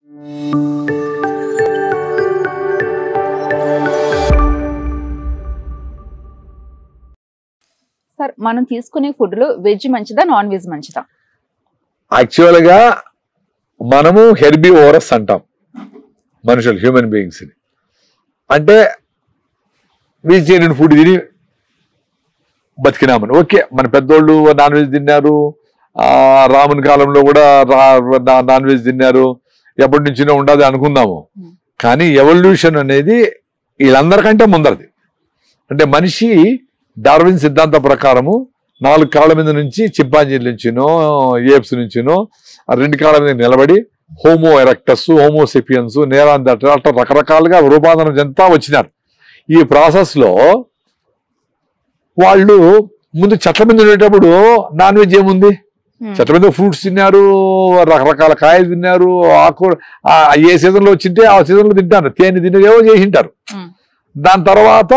Sir మనం తీసుకునే food లో వెజ్ మంచిదా నాన్ వెజ్ మంచిదా యాక్చువల్ గా మనము హెర్బీ ఓరస్ అంటాం మనుషులు హ్యూమన్ బీయింగ్స్ ని అంటే వెజిటేరియన్ ఫుడ్ తిని బతికినామని ఓకే మన పెద్దోళ్ళు నాన్ వెజ్ తిన్నారు ఆ, రాముని కాలంలో కూడా రా- నా- నాన్ వెజ్ తిన్నారు ఎప్పటి నుంచినో ఉండదు అనుకుందాము Hmm. కానీ ఎవల్యూషన్ అనేది వీళ్ళందరికంటే ముందరది అంటే మనిషి డార్విన్ సిద్ధాంత ప్రకారము నాలుగు కాళ్ళ మీద నుంచి చింపాంజీల నుంచినో ఏప్స్ నుంచినో ఆ రెండు కాళ్ళ మీద నిలబడి హోమో ఎరెక్టస్ హోమోసెపియన్స్ నేరాందట అట్లా రకరకాలుగా రూపాంతరం చెందుతా వచ్చినారు ఈ ప్రాసెస్ లో వాళ్ళు ముందు చెట్ల మీద ఉండేటప్పుడు నాన్ వెజ్ ఏముంది Hmm. చెట్ల మీద ఫ్రూట్స్ తిన్నారు రకరకాల కాయలు తిన్నారు ఆకు ఆ ఏ సీజన్ లో వచ్చింటే ఆ సీజన్ లో తింటారు తేనె తిన్నారు ఏవో చేసింటారు Hmm. దాని తర్వాత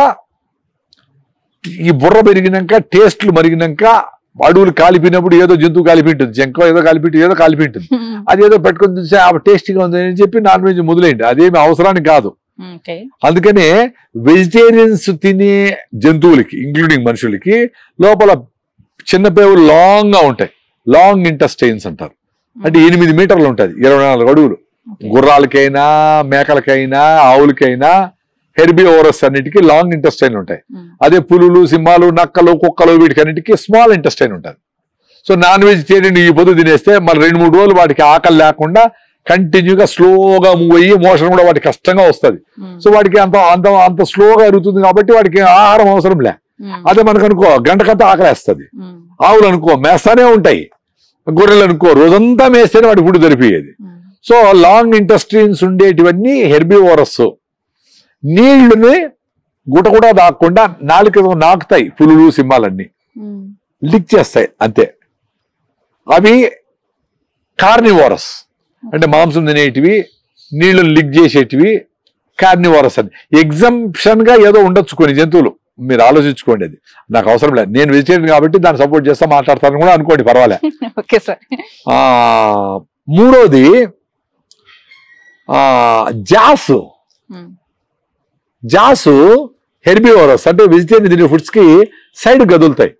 ఈ బుర్ర పెరిగినాక టేస్ట్లు మరిగినాక అడవులు కాలిపోయినప్పుడు ఏదో జంతువు కాలిపి ఉంటుంది జంకో ఏదో కాలిపి ఏదో కాలిపి ఉంటుంది అది ఏదో పెట్టుకొని చూస్తే ఆ టేస్టీగా ఉంది అని చెప్పి నాన్ వెజ్ మొదలైంది అదేమి అవసరానికి కాదు ఓకే అందుకనే వెజిటేరియన్స్ తినే జంతువులకి ఇంక్లూడింగ్ మనుషులకి లోపల చిన్న పేవులు లాంగ్ గా ఉంటాయి లాంగ్ ఇంటెస్టైన్స్ అంటారు అంటే ఎనిమిది మీటర్లు ఉంటుంది ఇరవై నాలుగు అడుగులు గుర్రాలకైనా మేకలకైనా ఆవులకైనా హెర్బీ ఓరస్ అన్నిటికీ లాంగ్ ఇంటెస్టైన్ ఉంటాయి అదే పులులు సింహాలు నక్కలు కుక్కలు వీటికన్నిటికీ స్మాల్ ఇంటెస్టైన్ ఉంటుంది సో నాన్ వెజిటేరియన్ ఈ పొద్దు తినేస్తే మరి రెండు మూడు రోజులు వాటికి ఆకలి లేకుండా కంటిన్యూగా స్లోగా మూవ్ అయ్యి మోషన్ కూడా వాటికి కష్టంగా వస్తుంది సో వాడికి అంత అంత అంత స్లోగా ఎరుగుతుంది కాబట్టి వాడికి ఆహారం అవసరం లే అదే మనకు అనుకో గంటకంతా ఆకలేస్తుంది ఆవులు అనుకో మేస్తానే ఉంటాయి గొర్రెలు అనుకో రోజంతా మేస్తేనే వాడి ఫుడ్ దొరికిపోయేది సో లాంగ్ ఇంటెస్టైన్స్ ఉండేటివన్నీ హెర్బివోరస్ నీళ్లని గుట కూడా దాక్కుండా నాలుక నాకుతాయి పులులు సింహాలన్నీ లిక్ చేస్తాయి అంతే అవి కార్నివోరస్ అంటే మాంసం తినేటివి నీళ్లు లిక్ చేసేటివి కార్నివోరస్ అని ఎగ్జంప్షన్ గా ఏదో ఉండొచ్చు కొన్ని జంతువులు మీరు ఆలోచించుకోండి అది నాకు అవసరం లేదు నేను వెజిటేరియన్ కాబట్టి దాన్ని సపోర్ట్ చేస్తా మాట్లాడతాను కూడా అనుకోండి పర్వాలే ఓకే సార్ ఆ మూడోది ఆ జాస్ జాసు హెర్బివోరస్ అంటే వెజిటేరియన్ తినే ఫుడ్స్ కి సైడ్ గదులుతాయి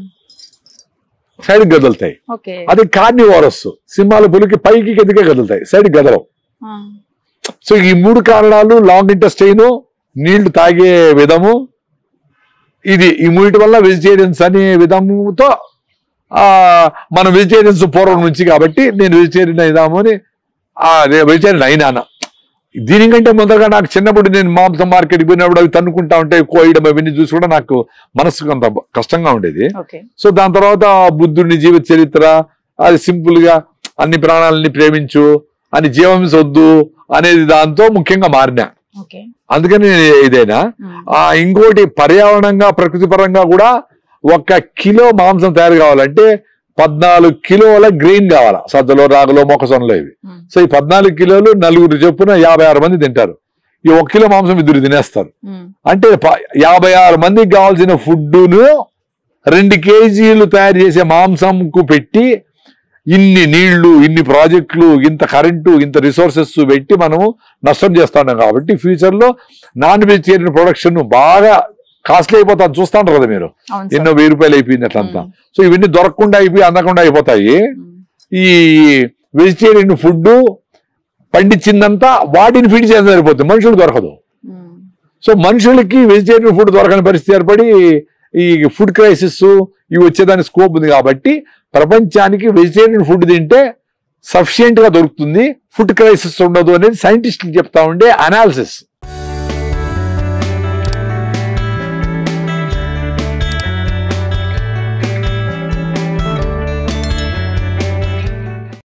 సైడ్ గదులుతాయి ఓకే అది కార్నివోరస్ సింహాల పులికి పైకి కిందకే కదులుతాయి సైడ్ గదలవు సో ఈ మూడు కారణాలు లాంగ్ ఇంటెస్టైన్ నీళ్లు తాగే విధము ఇది ఈ మూడిటి వల్ల వెజిటేరియన్స్ అనే విధముతో ఆ మనం వెజిటేరియన్స్ పూర్వం నుంచి కాబట్టి నేను వెజిటేరియన్ అయిదాము అని వెజిటేరియన్ అయినాను దీనికంటే ముందరగా నాకు చిన్నప్పుడు నేను మాంసం మార్కెట్కి పోయినప్పుడు అవి తన్నుకుంటా ఉంటే కోయడం అవన్నీ చూసి కూడా నాకు మనసుకు అంత కష్టంగా ఉండేది ఓకే సో దాని తర్వాత బుద్ధుడిని జీవిత చరిత్ర అది సింపుల్ గా అన్ని ప్రాణాలని ప్రేమించు అని జీవహింస వద్దు అనేది దాంతో ముఖ్యంగా మారినా ఓకే అందుకని నేను ఇదేనా ఆ ఇంకోటి పర్యావరణంగా ప్రకృతి పరంగా కూడా ఒక కిలో మాంసం తయారు కావాలంటే పద్నాలుగు కిలోల గ్రెయిన్ కావాలా సజ్జలో రాగులో మొక్కసొనలో ఇవి సో ఈ పద్నాలుగు కిలోలు నలుగురు చొప్పున యాభై ఆరు మంది తింటారు ఈ ఒక కిలో మాంసం ఇద్దరు తినేస్తారు అంటే ప- యాభై ఆరు మందికి కావాల్సిన ఫుడ్ను రెండు కేజీలు తయారు చేసే మాంసంకు పెట్టి ఇన్ని నీళ్లు ఇన్ని ప్రాజెక్టులు ఇంత కరెంటు ఇంత రిసోర్సెస్ పెట్టి మనము నష్టం చేస్తున్నాం కాబట్టి ఫ్యూచర్ లో నాన్ వెజిటేరియన్ ప్రొడక్షన్ బాగా కాస్ట్లీ అయిపోతాను చూస్తా ఉంటారు కదా మీరు అవును ఎన్నో వెయ్యి రూపాయలు అయిపోయింది అట్లంతా సో ఇవన్నీ దొరకకుండా అయిపోయి అందకుండా అయిపోతాయి ఈ వెజిటేరియన్ ఫుడ్ పండించిందంతా వాటిని ఫీడ్ చేస్తే సరిపోతుంది మనుషులు దొరకదు సో మనుషులకి వెజిటేరియన్ ఫుడ్ దొరకని పరిస్థితి ఏర్పడి ఈ ఫుడ్ క్రైసిస్ ఇవి వచ్చేదాని స్కోప్ ఉంది కాబట్టి ప్రపంచానికి వెజిటేరియన్ ఫుడ్ తింటే సఫిషియెంట్ గా దొరుకుతుంది ఫుడ్ క్రైసిస్ ఉండదు అనేది సైంటిస్టులు చెప్తా ఉండే అనాలిసిస్